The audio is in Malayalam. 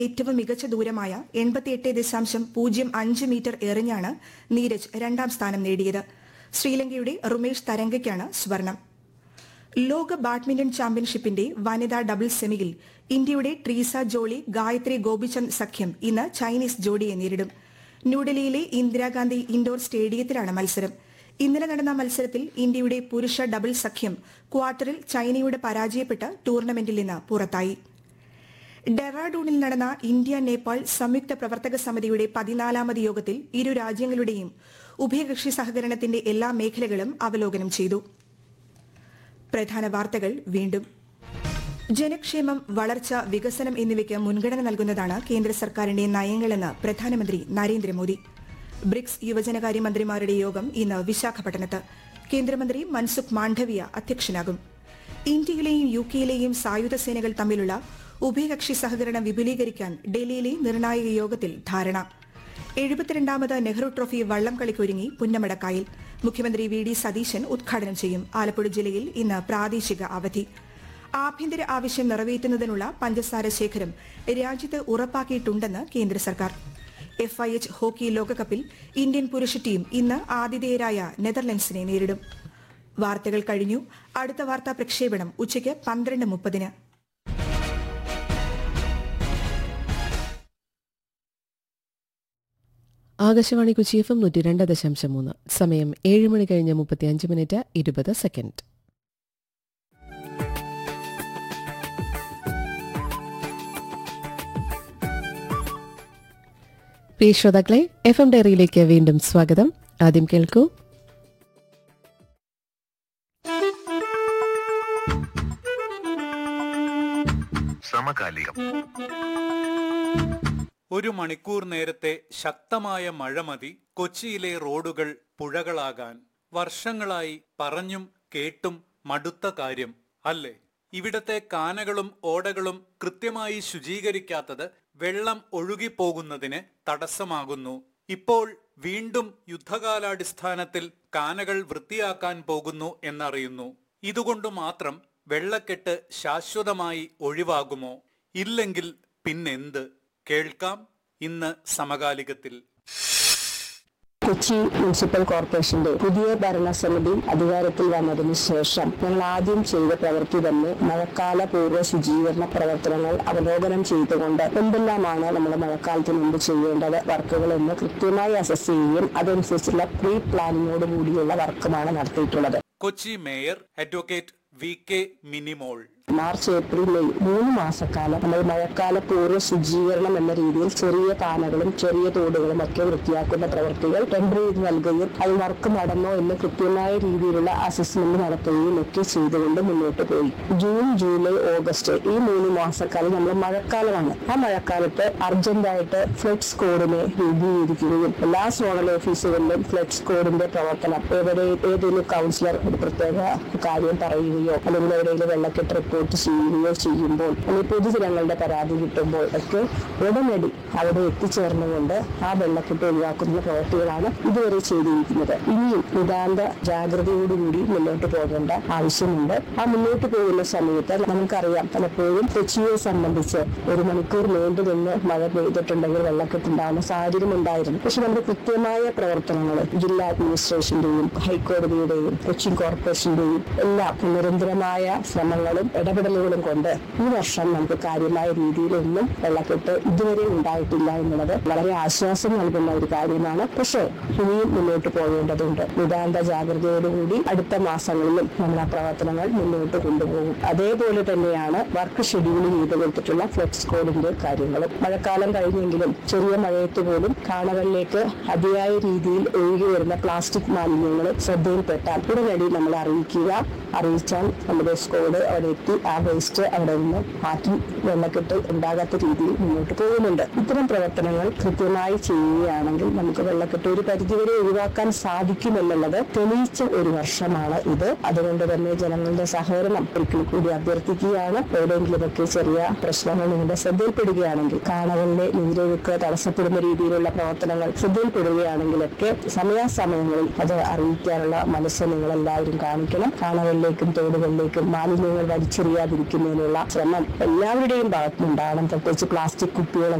ഏറ്റവും മികച്ച ദൂരമായ എൺപത്തിയെട്ട് ദശാംശം പൂജ്യം അഞ്ച് മീറ്റർ എറിഞ്ഞാണ് നീരജ് രണ്ടാം സ്ഥാനം നേടിയത് ശ്രീലങ്കയുടെ റുമേഷ് തരംഗയ്ക്കാണ് സ്വർണം ലോക ബാഡ്മിന്റൺ ചാമ്പ്യൻഷിപ്പിന്റെ വനിതാ ഡബിൾസ് സെമിയിൽ ഇന്ത്യയുടെ ട്രീസ ജോളി ഗായത്രി ഗോപിചന്ദ് സഖ്യം ഇന്ന് ചൈനീസ് ജോഡിയെ നേരിടും ന്യൂഡൽഹിയിലെ ഇന്ദിരാഗാന്ധി ഇൻഡോർ സ്റ്റേഡിയത്തിലാണ് മത്സരം ഇന്നലെ നടന്ന മത്സരത്തിൽ ഇന്ത്യയുടെ പുരുഷ ഡബിൾ സഖ്യം ക്വാർട്ടറിൽ ചൈനയോട് പരാജയപ്പെട്ട് ടൂർണമെന്റിൽ നിന്ന് പുറത്തായി ഡെറാഡൂണിൽ നടന്ന ഇന്ത്യ നേപ്പാൾ സംയുക്ത പ്രവർത്തക സമിതിയുടെ പതിനാലാമത് യോഗത്തിൽ ഇരു രാജ്യങ്ങളുടെയും ഉഭയകക്ഷി സഹകരണത്തിന്റെ എല്ലാ മേഖലകളും അവലോകനം ചെയ്തു പ്രധാന വാർത്തകൾ വീണ്ടും ജനക്ഷേമം വളർച്ച വികസനം എന്നിവയ്ക്ക് മുൻഗണന നൽകുന്നതാണ് കേന്ദ്ര സർക്കാരിന്റെ നയങ്ങളെന്ന് പ്രധാനമന്ത്രി നരേന്ദ്രമോദി ബ്രിക്സ് യുവജനകാര്യമന്ത്രിമാരുടെ യോഗം ഇന്ന് വിശാഖപട്ടണത്ത് കേന്ദ്രമന്ത്രി മൻസുഖ് മാണ്ഡവ്യ അധ്യക്ഷനാകും ഇന്ത്യയിലെയും യു കെയിലെയും സായുധ സേനകൾ തമ്മിലുള്ള ഉഭയകക്ഷി സഹകരണം വിപുലീകരിക്കാൻ ഡൽഹിയിലെ നിർണായക യോഗത്തിൽ ധാരണ എഴുപത്തിരണ്ടാമത് നെഹ്റു ട്രോഫി വള്ളം കളിക്കൊരുങ്ങി പുന്നമടക്കായിൽ മുഖ്യമന്ത്രി വി ഡി സതീശൻ ഉദ്ഘാടനം ചെയ്യും ആലപ്പുഴ ജില്ലയിൽ ഇന്ന് പ്രാദേശിക അവധി ആഭ്യന്തര ആവശ്യം നിറവേറ്റുന്നതിനുള്ള പഞ്ചസാര ശേഖരം രാജ്യത്ത് ഉറപ്പാക്കിയിട്ടുണ്ടെന്ന് കേന്ദ്ര സർക്കാർ എഫ് ഐ എച്ച് ഹോക്കി ലോകകപ്പിൽ ഇന്ത്യൻ പുരുഷ ടീം ഇന്ന് ആതിഥേയരായ നെതർലൻഡ്സിനെ നേരിടും വാർത്തകൾ കഴിഞ്ഞു അടുത്ത വാർത്താ പ്രക്ഷേപണം ഉച്ചയ്ക്ക് പന്ത്രണ്ട് മുപ്പതിന് ആകാശവാണി കൊച്ചി എഫ് എം നൂറ്റി രണ്ട് ദശാംശം മൂന്ന് സമയം ഏഴ് മണി കഴിഞ്ഞ് മുപ്പത്തിയഞ്ച് മിനിറ്റ് ഇരുപത് സെക്കൻഡ് പ്രിയ ശ്രോതാക്കളെ എഫ് എം ഡയറിയിലേക്ക് വീണ്ടും സ്വാഗതം ആദ്യം കേൾക്കൂ സമകാലികം ഒരു മണിക്കൂർ നേരത്തെ ശക്തമായ മഴ മതി കൊച്ചിയിലെ റോഡുകൾ പുഴകളാകാൻ വർഷങ്ങളായി പറഞ്ഞും കേട്ടും മടുത്ത കാര്യം അല്ലേ ഇവിടത്തെ കാനകളും ഓടകളും കൃത്യമായി ശുചീകരിക്കാത്തത് വെള്ളം ഒഴുകിപ്പോകുന്നതിന് തടസ്സമാകുന്നു ഇപ്പോൾ വീണ്ടും യുദ്ധകാലാടിസ്ഥാനത്തിൽ കാനകൾ വൃത്തിയാക്കാൻ പോകുന്നു എന്നറിയുന്നു ഇതുകൊണ്ട് മാത്രം വെള്ളക്കെട്ട് ശാശ്വതമായി ഒഴിവാകുമോ ഇല്ലെങ്കിൽ പിന്നെന്ത് കേൾക്കാം ഇന്ന് സമകാലികത്തിൽ കൊച്ചി മുനിസിപ്പൽ കോർപ്പറേഷന്റെ പുതിയ ഭരണസമിതി അധികാരത്തിൽ വന്നതിന് ശേഷം ഞങ്ങൾ ആദ്യം ചെയ്ത പ്രവൃത്തി തന്നെ മഴക്കാല പൂർവ്വ ശുചീകരണ പ്രവർത്തനങ്ങൾ അവലോകനം ചെയ്തുകൊണ്ട് എന്തെല്ലാമാണ് നമ്മൾ മഴക്കാലത്തിന് മുമ്പ് ചെയ്യേണ്ടത് വർക്കുകൾ എന്ന് കൃത്യമായി അസസ് ചെയ്യുകയും അതനുസരിച്ചുള്ള പ്രീ പ്ലാനിങ്ങോട് കൂടിയുള്ള വർക്കുമാണ് നടത്തിയിട്ടുള്ളത് Kochi mayor advocate V K Minimol March April May മൂന്ന് മാസക്കാലം നമ്മൾ മഴക്കാല പൂർവ്വ ശുചീകരണം എന്ന രീതിയിൽ ചെറിയ കാനകളും ചെറിയ തോടുകളും ഒക്കെ വൃത്തിയാക്കുന്ന പ്രവൃത്തികൾ ടെൻഡർ ചെയ്ത് നൽകുകയും അത് വർക്ക് നടന്നോ എന്ന് കൃത്യമായ രീതിയിലുള്ള അസസ്മെന്റ് നടത്തുകയും ഒക്കെ ചെയ്തുകൊണ്ട് മുന്നോട്ട് പോയി ജൂൺ ജൂലൈ ഓഗസ്റ്റ് ഈ മൂന്ന് മാസക്കാലം നമ്മൾ മഴക്കാലമാണ് ആ മഴക്കാലത്ത് അർജന്റായിട്ട് ഫ്ലഡ് കോഡിനെ രൂപീകരിക്കുകയും എല്ലാ സോണൽ ഓഫീസുകളിലും ഫ്ലഡ് കോഡിന്റെ പ്രവർത്തനം എവിടെ ഏതെങ്കിലും കൗൺസിലർ ഒരു പ്രത്യേക കാര്യം പറയുകയോ അല്ലെങ്കിൽ എവിടെയെങ്കിലും വെള്ളക്കെട്ട് റിപ്പോർട്ട് ചെയ്യുകയോ ചെയ്യുമ്പോൾ അല്ലെങ്കിൽ പൊതുജനങ്ങളുടെ പരാതി കിട്ടുമ്പോൾ ഒക്കെ ഉടനടി അവിടെ എത്തിച്ചേർന്നുകൊണ്ട് ആ വെള്ളക്കെട്ട് ഒഴിവാക്കുന്ന പ്രവൃത്തികളാണ് ഇതുവരെ ചെയ്തിരിക്കുന്നത് ഇനിയും നിതാന്ത ജാഗ്രതയോടുകൂടി മുന്നോട്ട് പോകേണ്ട ആവശ്യമുണ്ട് ആ മുന്നോട്ട് പോകുന്ന സമയത്ത് നമുക്കറിയാം പലപ്പോഴും കൊച്ചിയെ സംബന്ധിച്ച് ഒരു മണിക്കൂർ നീണ്ടു നിന്ന് മഴ പെയ്തിട്ടുണ്ടെങ്കിൽ വെള്ളക്കെട്ടുണ്ടാകുന്ന സാഹചര്യം ഉണ്ടായിരുന്നു പക്ഷെ നമ്മുടെ കൃത്യമായ പ്രവർത്തനങ്ങൾ ജില്ലാ അഡ്മിനിസ്ട്രേഷന്റെയും ഹൈക്കോടതിയുടെയും കൊച്ചി കോർപ്പറേഷന്റെയും എല്ലാം നിരന്തരമായ ശ്രമങ്ങളും ഇടപെടലുകളും കൊണ്ട് ഈ വർഷം നമുക്ക് കാര്യമായ രീതിയിലൊന്നും വെള്ളക്കെട്ട് ഇതുവരെ ഉണ്ടായിട്ടില്ല എന്നുള്ളത് വളരെ ആശ്വാസം നൽകുന്ന ഒരു കാര്യമാണ് പക്ഷേ ഇനിയും മുന്നോട്ട് പോകേണ്ടതുണ്ട് നിതാന്ത ജാഗ്രതയോടുകൂടി അടുത്ത മാസങ്ങളിലും നമ്മൾ ആ പ്രവർത്തനങ്ങൾ മുന്നോട്ട് കൊണ്ടുപോകും അതേപോലെ തന്നെയാണ് വർക്ക് ഷെഡ്യൂൾ ചെയ്ത് കൊടുത്തിട്ടുള്ള ഫ്ലെക്സ് കോഡിന്റെ കാര്യങ്ങളും മഴക്കാലം കഴിഞ്ഞെങ്കിലും ചെറിയ മഴയത്ത് പോലും കാണകളിലേക്ക് അതിയായ രീതിയിൽ ഒഴുകി വരുന്ന പ്ലാസ്റ്റിക് മാലിന്യങ്ങൾ ശ്രദ്ധയിൽപ്പെട്ടാൽ ഉടനടി നമ്മൾ അറിയിക്കുക അറിയിച്ചാൽ നമ്മുടെ സ്കോഡ് അവിടെ എത്തി ആ വേസ്റ്റ് അവിടെ നിന്ന് മാറ്റി വെള്ളക്കെട്ട് ഉണ്ടാകാത്ത രീതിയിൽ മുന്നോട്ട് പോകുന്നുണ്ട് ഇത്തരം പ്രവർത്തനങ്ങൾ കൃത്യമായി ചെയ്യുകയാണെങ്കിൽ നമുക്ക് വെള്ളക്കെട്ട് ഒരു പരിധിവരെ ഒഴിവാക്കാൻ സാധിക്കുമെന്നുള്ളത് തെളിയിച്ച ഒരു വർഷമാണ് ഇത് അതുകൊണ്ട് തന്നെ ജനങ്ങളുടെ സഹകരണം ഒരിക്കൽ കൂടി അഭ്യർത്ഥിക്കുകയാണ് എവിടെയെങ്കിലുമൊക്കെ ചെറിയ പ്രശ്നങ്ങൾ നിങ്ങളുടെ ശ്രദ്ധയിൽപ്പെടുകയാണെങ്കിൽ കാണകളിലെ നീരൊഴുക്ക് തടസ്സപ്പെടുന്ന രീതിയിലുള്ള പ്രവർത്തനങ്ങൾ ശ്രദ്ധയിൽപ്പെടുകയാണെങ്കിലൊക്കെ സമയാസമയങ്ങളിൽ അത് അറിയിക്കാനുള്ള മനസ്സ് നിങ്ങൾ എല്ലാവരും കാണിക്കണം കാണകളിലേക്കും തോടുകളിലേക്കും മാലിന്യങ്ങൾ വലിച്ചെറിയുക വലിച്ചെറിയാതിരിക്കുന്നതിനുള്ള ശ്രമം എല്ലാവരുടെയും ഭാഗത്തുനിന്നുണ്ടാകണം പ്രത്യേകിച്ച് പ്ലാസ്റ്റിക് കുപ്പികൾ